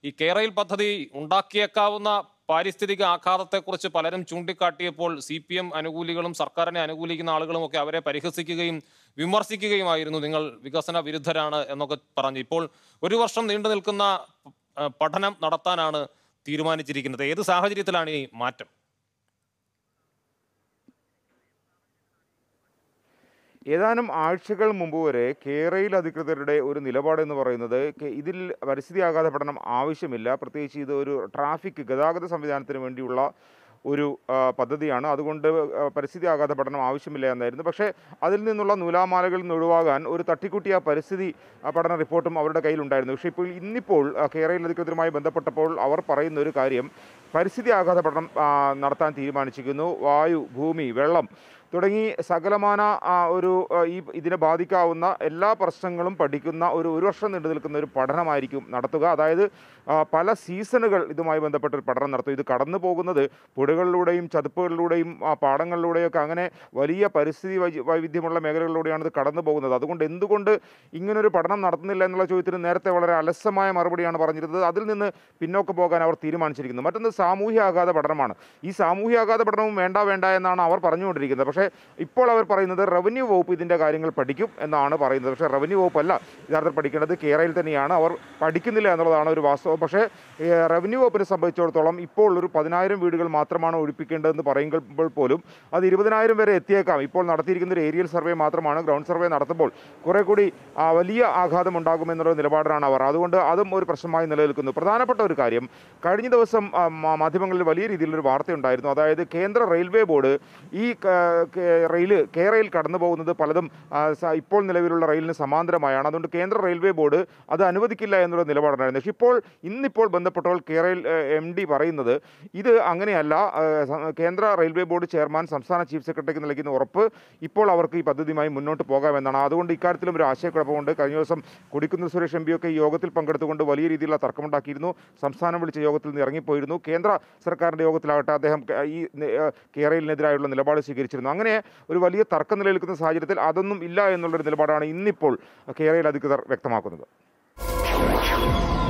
ഈ കേരയിൽ പദ്ധതി ഉണ്ടാക്കിയേക്കാവുന്ന പാരിസ്ഥിതിക ആഘാതത്തെക്കുറിച്ച് പലരും ചൂണ്ടിക്കാട്ടിയപ്പോൾ സി പി എം അനുകൂലികളും സർക്കാരിനെ അനുകൂലിക്കുന്ന ആളുകളും ഒക്കെ അവരെ പരിഹസിക്കുകയും വിമർശിക്കുകയുമായിരുന്നു നിങ്ങൾ വികസന വിരുദ്ധരാണ് എന്നൊക്കെ പറഞ്ഞു ഇപ്പോൾ ഒരു വർഷം നീണ്ടു നിൽക്കുന്ന ആ, പഠനം നടത്താനാണ് തീരുമാനിച്ചിരിക്കുന്നത് ഏത് സാഹചര്യത്തിലാണ് ഈ മാറ്റം ഏതാനും ആഴ്ചകൾ മുമ്പ് വരെ കേരയിൽ അധികൃതരുടെ ഒരു നിലപാടെന്ന് പറയുന്നത് കെ- ഇതിൽ പരിസ്ഥിതി ആഘാത പഠനം ആവശ്യമില്ല പ്രത്യേകിച്ച് ഇത് ഒരു ട്രാഫിക് ഗതാഗത സംവിധാനത്തിന് വേണ്ടിയുള്ള ഒരു ആ, പദ്ധതിയാണ് അതുകൊണ്ട് ആ, പരിസ്ഥിതി ആഘാത പഠനം ആവശ്യമില്ല എന്നായിരുന്നു പക്ഷേ അതിൽ നിന്നുള്ള നൂലാമാലകളിൽ നിന്ന് ഒഴിവാകാൻ ഒരു തട്ടിക്കുട്ടിയ പരിസ്ഥിതി ആ, പഠന റിപ്പോർട്ടും അവരുടെ കയ്യിലുണ്ടായിരുന്നു പക്ഷേ ഇപ്പോൾ ഇന്നിപ്പോൾ ആ, കേരള അധികൃതരുമായി ബന്ധപ്പെട്ടപ്പോൾ അവർ പറയുന്ന ഒരു കാര്യം പരിസ്ഥിതി ആഘാത പഠനം ആ, നടത്താൻ തീരുമാനിച്ചിരിക്കുന്നു വായു ഭൂമി വെള്ളം തുടങ്ങി സകലമാന ആ, ഒരു ആ, ഈ ഇതിനെ ബാധിക്കാവുന്ന എല്ലാ പ്രശ്നങ്ങളും പഠിക്കുന്ന ഒരു ഒരു വർഷം നീണ്ടു നിൽക്കുന്ന ഒരു പഠനമായിരിക്കും നടത്തുക അതായത് ആ, പല സീസണുകൾ ഇതുമായി ബന്ധപ്പെട്ട ഒരു പഠനം നടത്തും ഇത് കടന്നു പോകുന്നത് പുഴകളിലൂടെയും ചതുപ്പുകളിലൂടെയും ആ, പാടങ്ങളിലൂടെയൊക്കെ അങ്ങനെ വലിയ പരിസ്ഥിതി വൈ- വൈവിധ്യമുള്ള മേഖലകളിലൂടെയാണ് ഇത് കടന്നു പോകുന്നത് അതുകൊണ്ട് എന്തുകൊണ്ട് ഇങ്ങനൊരു പഠനം നടത്തുന്നില്ല എന്നുള്ള ചോദ്യത്തിന് നേരത്തെ വളരെ അലസമായ മറുപടിയാണ് പറഞ്ഞിരുന്നത് അതിൽ നിന്ന് പിന്നോക്കം പോകാൻ അവർ തീരുമാനിച്ചിരിക്കുന്നു മറ്റൊന്ന് സാമൂഹ്യ ആഘാത പഠനമാണ് ഈ സാമൂഹ്യ ആഘാത പഠനവും വേണ്ട വേണ്ട എന്നാണ് അവർ പറഞ്ഞുകൊണ്ടിരിക്കുന്നത് പക്ഷേ ഇപ്പോൾ അവർ പറയുന്നത് റവന്യൂ വകുപ്പ് ഇതിൻ്റെ കാര്യങ്ങൾ പഠിക്കും എന്നാണ് പറയുന്നത് പക്ഷേ റവന്യൂ വകുപ്പല്ല യഥാർത്ഥത്തിൽ പഠിക്കേണ്ടത് കേരളയിൽ തന്നെയാണ് അവർ പഠിക്കുന്നില്ല എന്നുള്ളതാണ് ഒരു വാസ്തവം പക്ഷേ ഏ, റവന്യൂ വകുപ്പിനെ സംബന്ധിച്ചിടത്തോളം ഇപ്പോൾ ഒരു പതിനായിരം വീടുകൾ മാത്രമാണ് ഒഴിപ്പിക്കേണ്ടതെന്ന് പറയുമ്പോൾ പോലും അത് ഇരുപതിനായിരം വരെ എത്തിയേക്കാം ഇപ്പോൾ നടത്തിയിരിക്കുന്ന ഒരു ഏരിയൽ സർവേ മാത്രമാണ് ഗ്രൗണ്ട് സർവേ നടത്തുമ്പോൾ കുറെ കൂടി ആ, വലിയ ആഘാതം ഉണ്ടാകുമെന്നുള്ള നിലപാടിലാണ് അവർ അതുകൊണ്ട് അതും ഒരു പ്രശ്നമായി നിലനിൽക്കുന്നു പ്രധാനപ്പെട്ട ഒരു കാര്യം കഴിഞ്ഞ ദിവസം ആ, മാ- മാധ്യമങ്ങളിൽ വലിയ രീതിയിലൊരു വാർത്തയുണ്ടായിരുന്നു അതായത് കേന്ദ്ര റെയിൽവേ ബോർഡ് ഈ ക- കെ- റെയില് കെ റെയിൽ കടന്നു പോകുന്നത് പലതും ആ, സ- ഇപ്പോൾ നിലവിലുള്ള റെയിലിന് സമാന്തരമായാണ് അതുകൊണ്ട് കേന്ദ്ര റെയിൽവേ ബോർഡ് അത് അനുവദിക്കില്ല എന്നുള്ള നിലപാടുണ്ടായിരുന്നു പക്ഷേ ഇപ്പോൾ ഇന്നിപ്പോൾ ബന്ധപ്പെട്ടവർ കെ റെയിൽ എം ഡി പറയുന്നത് ഇത് അങ്ങനെയല്ല ആ, സ- കേന്ദ്ര റെയിൽവേ ബോർഡ് ചെയർമാൻ സംസ്ഥാന ചീഫ് സെക്രട്ടറിക്ക് നൽകുന്ന ഉറപ്പ് ഇപ്പോൾ അവർക്ക് ഈ പദ്ധതിയുമായി മുന്നോട്ട് പോകാമെന്നാണ് അതുകൊണ്ട് ഇക്കാര്യത്തിലും ഒരു ആശയക്കുഴപ്പമുണ്ട് കഴിഞ്ഞ ദിവസം കൊടിക്കുന്നിൽ സുരേഷ് എം പിയൊക്കെ ഈ യോഗത്തിൽ പങ്കെടുത്തുകൊണ്ട് വലിയ രീതിയിലുള്ള തർക്കമുണ്ടാക്കിയിരുന്നു സംസ്ഥാനം വിളിച്ച യോഗത്തിൽ നിന്ന് ഇറങ്ങിപ്പോയിരുന്നു കേന്ദ്ര സർക്കാരിൻ്റെ യോഗത്തിലാകട്ടെ അദ്ദേഹം ക- ഈ നി- ഏഹ് കേരളത്തിനെതിരായുള്ള നിലപാട് സ്വീകരിച്ചിരുന്നു അങ്ങനെ ഒരു വലിയ തർക്കം നിലനിൽക്കുന്ന സാഹചര്യത്തിൽ അതൊന്നും ഇല്ല എന്നുള്ളൊരു നിലപാടാണ് ഇന്നിപ്പോൾ കേരള അധികൃതർ വ്യക്തമാക്കുന്നത്